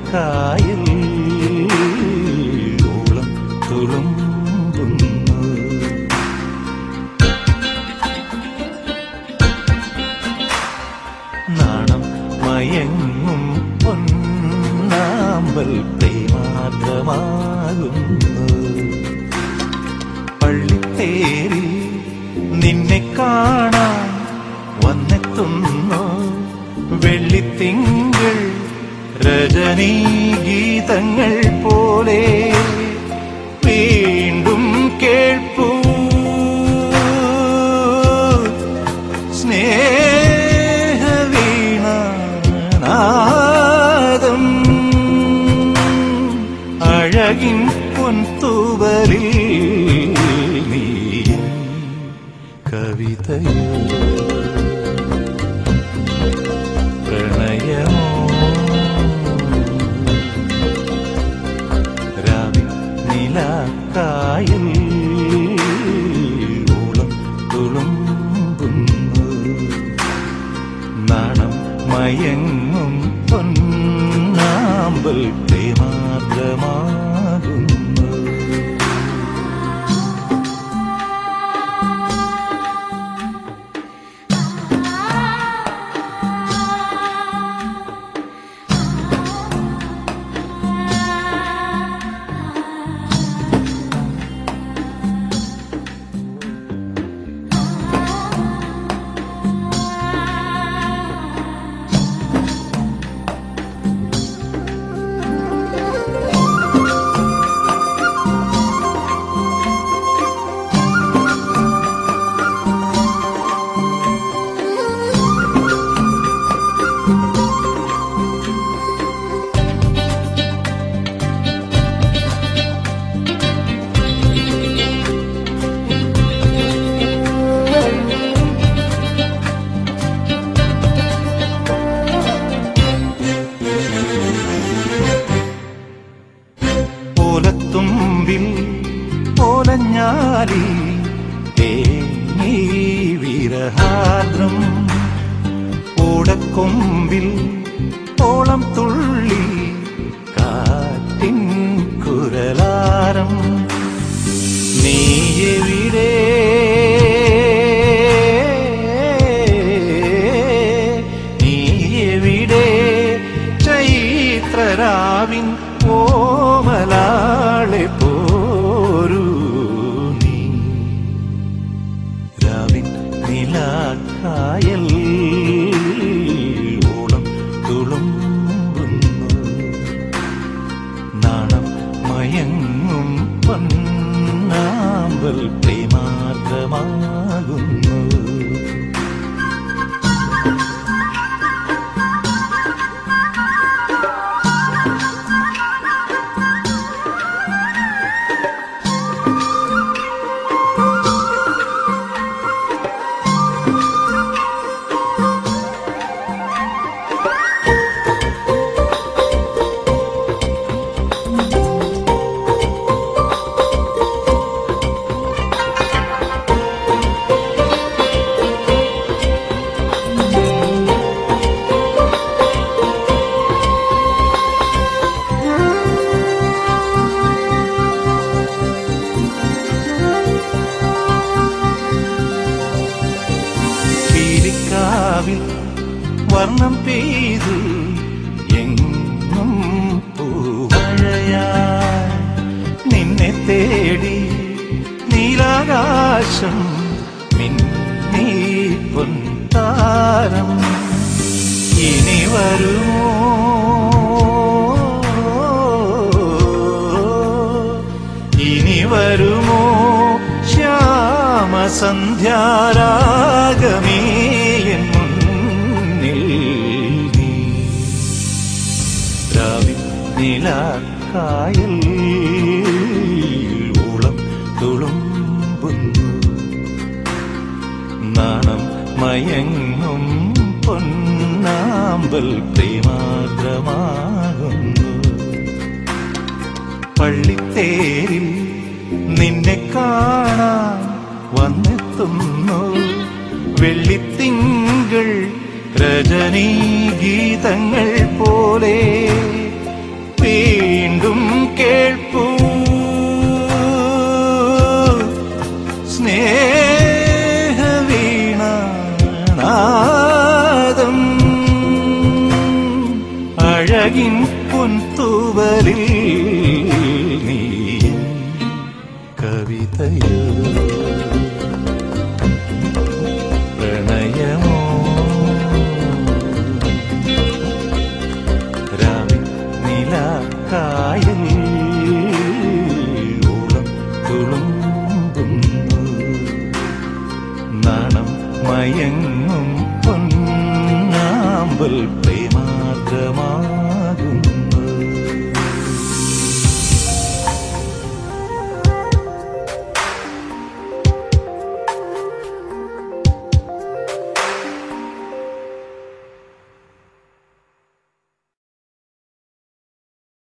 നിലാക്കായൽ ഓളം തുളുമ്പുന്നു നാണം മയങ്ങും പൊന്നാമ്പൽ പ്രേമാദ്രമാകുന്നു പള്ളിത്തേരിൽ നിന്നെ കാണാൻ വന്നെത്തുന്നു വെള്ളിത്തിങ്കൾ രജനീ ഗീതങ്ങൾ പോലെ വീണ്ടും കേൾപ്പൂ സ്നേഹവീണാദം അഴകിൻ പൊൻതൂവലിൽ നീ കവിതയോ പ്രണയമോ രാവിൽ നിലാക്കായൽ ഓളം തുളുമ്പുന്നു നാണം മയങ്ങും പൊന്നാമ്പൽ പ്രേമാദ്രമാകുന്നു ഓലത്തുമ്പിൽ ഓലഞ്ഞാലി തേങ്ങി വിരഹാദ്രം ഓടക്കൊമ്പിൽ ഓളം തുള്ളി കാറ്റിൻ കുരലാരം നീ എവിടെ നീ എവിടെ ചൈത്രരാവിൻ ഓമലാളെ പോരൂ നീ രാവിൻ നിലാക്കായൽ ഓളം തുളുമ്പുന്നു നാണം മയങ്ങും പൊന്നാമ്പൽ പ്രേമാർദ്രമാകുന്നു പീലിക്കാവിൽ വർണ്ണം പെയ്തു എങ്ങും പൂമഴയായി നിന്നെ തേടി നീലാകാശം മിന്നീ പൊൻതാരം ഇനി വരുമോ ഇനി വരുമോ ശ്യാമസന്ധ്യാരാഗമേ എൻ മുന്നിൽ നീ രാവിൽ നിലാക്കായൽ ഓളം തുളുമ്പുന്നു നാണം മയങ്ങും പൊന്നാമ്പൽ പ്രേമാദ്രമാകുന്നു പള്ളിത്തേരിൽ നിന്നെ കാണാൻ വന്നെത്തുന്നു വെള്ളിത്തിങ്കൾ രജനീ ഗീതങ്ങൾ പോലെ വീണ്ടും കേൾപ്പൂ സ്നേഹവീണാദം അഴകിൻ പൊൻതൂവലിൽ നീ കവിതയോ പ്രണയമോ രാവിൽ നിലാക്കായൽ ഉളം തുളുമ്പുന്നു നാണം മയങ്ങും പൊന്നാമ്പൽ പ്രേമാർദ്രമാ